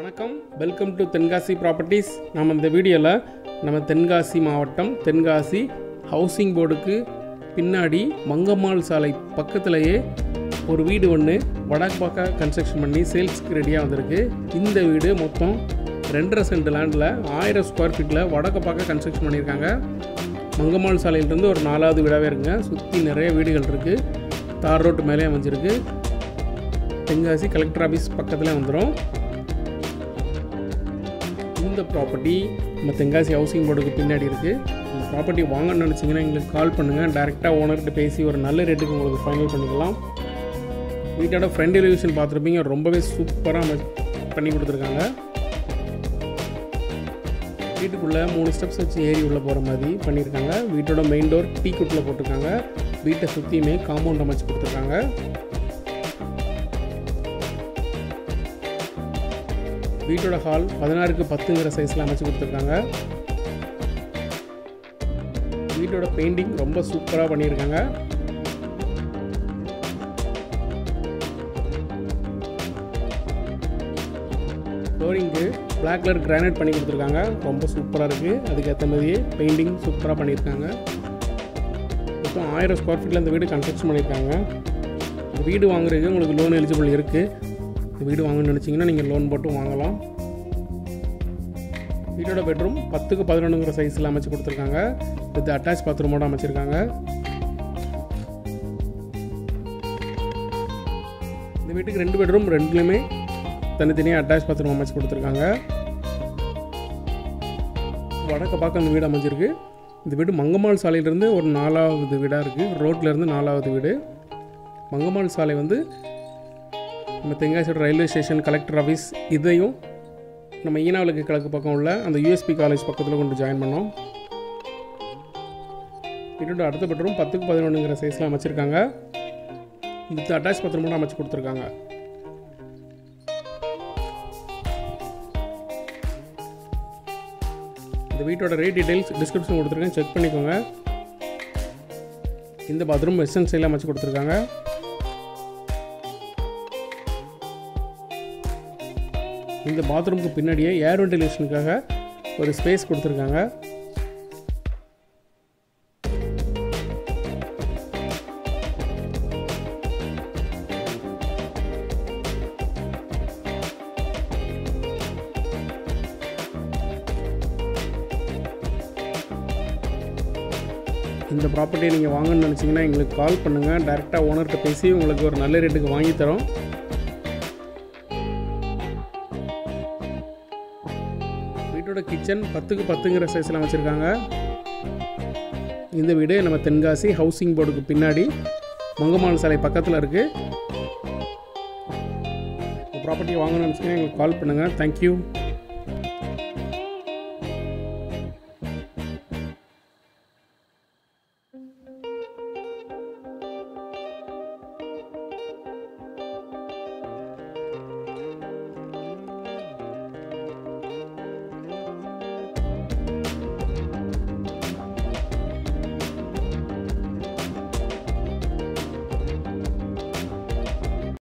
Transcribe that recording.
வணக்கம் welcome to Tenkasi properties நம்ம இந்த வீடியோவில் நம்ம தென்காசி மாவட்டம் தென்காசி ஹவுசிங் போர்டுக்கு பின்னாடி மங்கம்மாள் சாலை பக்கத்துலேயே ஒரு வீடு ஒன்று வடக்கு பக்கம் கன்ஸ்ட்ரக்ஷன் பண்ணி சேல்ஸ்க்கு ரெடியாக வந்திருக்கு இந்த வீடு மொத்தம் ரெண்டரை சென்ட் லேண்டில் ஆயிரம் ஸ்கொயர் ஃபீட்டில் வடக்கு பக்கம் கன்ஸ்ட்ரக்ஷன் பண்ணியிருக்காங்க மங்கம்மாள் சாலையிலேருந்து ஒரு நாலாவது வீடாகவே இருக்குங்க சுற்றி நிறைய வீடுகள் இருக்குது தார் ரோட்டு மேலே அமைஞ்சிருக்கு தென்காசி கலெக்டர் ஆஃபீஸ் பக்கத்தில் வந்துடும் இந்த ப்ராப்பர்ட்டி நம்ம தென்காசி ஹவுசிங் போர்டுக்கு பின்னாடி இருக்குது இந்த ப்ராப்பர்ட்டி வாங்கணும்னு நினச்சிங்கன்னா எங்களுக்கு கால் பண்ணுங்கள் டேரெக்டாக ஓனர்கிட்ட பேசி ஒரு நல்ல ரேட்டுக்கு உங்களுக்கு ஃபைனல் பண்ணிக்கலாம் வீட்டோட ஃப்ரண்ட் எலிவேஷன் பார்த்துருப்பீங்க ரொம்பவே சூப்பராக பண்ணி கொடுத்துருக்காங்க வீட்டுக்குள்ளே மூணு ஸ்டெப்ஸ் வச்சு ஏறி உள்ளே போகிற மாதிரி பண்ணியிருக்காங்க வீட்டோட மெயின் டோர் டீ குட்டில் போட்டிருக்காங்க வீட்டை சுற்றியுமே காம்பவுண்ட் அமைச்சு கொடுத்துருக்காங்க வீட்டோட ஹால் பதினாறுக்கு பத்துங்கிற சைஸில் அமைச்சு கொடுத்துருக்காங்க வீட்டோட பெயிண்டிங் ரொம்ப சூப்பராக பண்ணியிருக்காங்க ஃப்ளோரிங்க்கு பிளாக் கலர் கிரானைட் பண்ணி கொடுத்துருக்காங்க ரொம்ப சூப்பராக இருக்குது அதுக்கேற்ற மாதிரியே பெயிண்டிங் சூப்பராக பண்ணியிருக்காங்க மொத்தம் ஆயிரம் ஸ்கொயர் ஃபீட்டில் இந்த வீடு கன்ஸ்ட்ரக்ஷன் பண்ணியிருக்காங்க இந்த வீடு வாங்குறதுக்கு உங்களுக்கு லோன் எலிஜிபிள் இருக்குது இந்த வீடு வாங்கணும்னு நினச்சிங்கன்னா நீங்கள் லோன் போட்டு வாங்கலாம் வீட்டோட பெட்ரூம் பத்துக்கு பதினொன்றுங்கிற சைஸில் அமைச்சு கொடுத்துருக்காங்க வித் அட்டாச் பாத்ரூமோட அமைச்சிருக்காங்க இந்த வீட்டுக்கு ரெண்டு பெட்ரூம் ரெண்டுலேயுமே தனித்தனியாக அட்டாச் பாத்ரூம் அமைச்சு கொடுத்துருக்காங்க வடக்க பார்க்க அந்த வீடு அமைஞ்சிருக்கு இந்த வீடு மங்கம்மாள் சாலையிலேருந்து ஒரு நாலாவது வீடாக இருக்குது ரோட்லேருந்து நாலாவது வீடு மங்கம்மாள் சாலை வந்து நம்ம தென்காசியோட ரயில்வே ஸ்டேஷன் கலெக்டர் ஆஃபீஸ் இதையும் நம்ம ஈனாவலுக்கு கிழக்கு பக்கம் உள்ள அந்த யூஎஸ்பி காலேஜ் பக்கத்தில் கொண்டு ஜாயின் பண்ணோம் வீட்டோட அடுத்த பெட்ரூம் பத்துக்கு பதினொன்றுங்கிற சைஸில் அமைச்சிருக்காங்க வித் அட்டாச் பாத்ரூமோட அமைச்சு கொடுத்துருக்காங்க இந்த வீட்டோட ரேட் டீடைல்ஸ் டிஸ்கிரிப்ஷன் கொடுத்துருக்கேன் செக் பண்ணிக்கோங்க இந்த பாத்ரூம் வெஸ்டர்ன் சைடில் அமைச்சு கொடுத்துருக்காங்க இந்த பாத்ரூமுக்கு பின்னாடியே ஏர் வென்டிலேஷனுக்காக ஒரு ஸ்பேஸ் கொடுத்துருக்காங்க இந்த ப்ராப்பர்ட்டியை நீங்கள் வாங்கணும்னு நினச்சிங்கன்னா எங்களுக்கு கால் பண்ணுங்கள் டேரெக்டாக ஓனர்கிட்ட பேசி உங்களுக்கு ஒரு நல்ல ரேட்டுக்கு வாங்கி தரோம் வீட்டோட கிச்சன் பத்துக்கு பத்துங்கிற சைஸில் அமைச்சிருக்காங்க இந்த வீடு நம்ம தென்காசி ஹவுசிங் போர்டுக்கு பின்னாடி மங்கம்மாள் சாலை பக்கத்தில் இருக்குது ப்ராப்பர்ட்டி வாங்கணும்னு நினச்சிங்கன்னா எங்களுக்கு கால் பண்ணுங்கள் தேங்க்யூ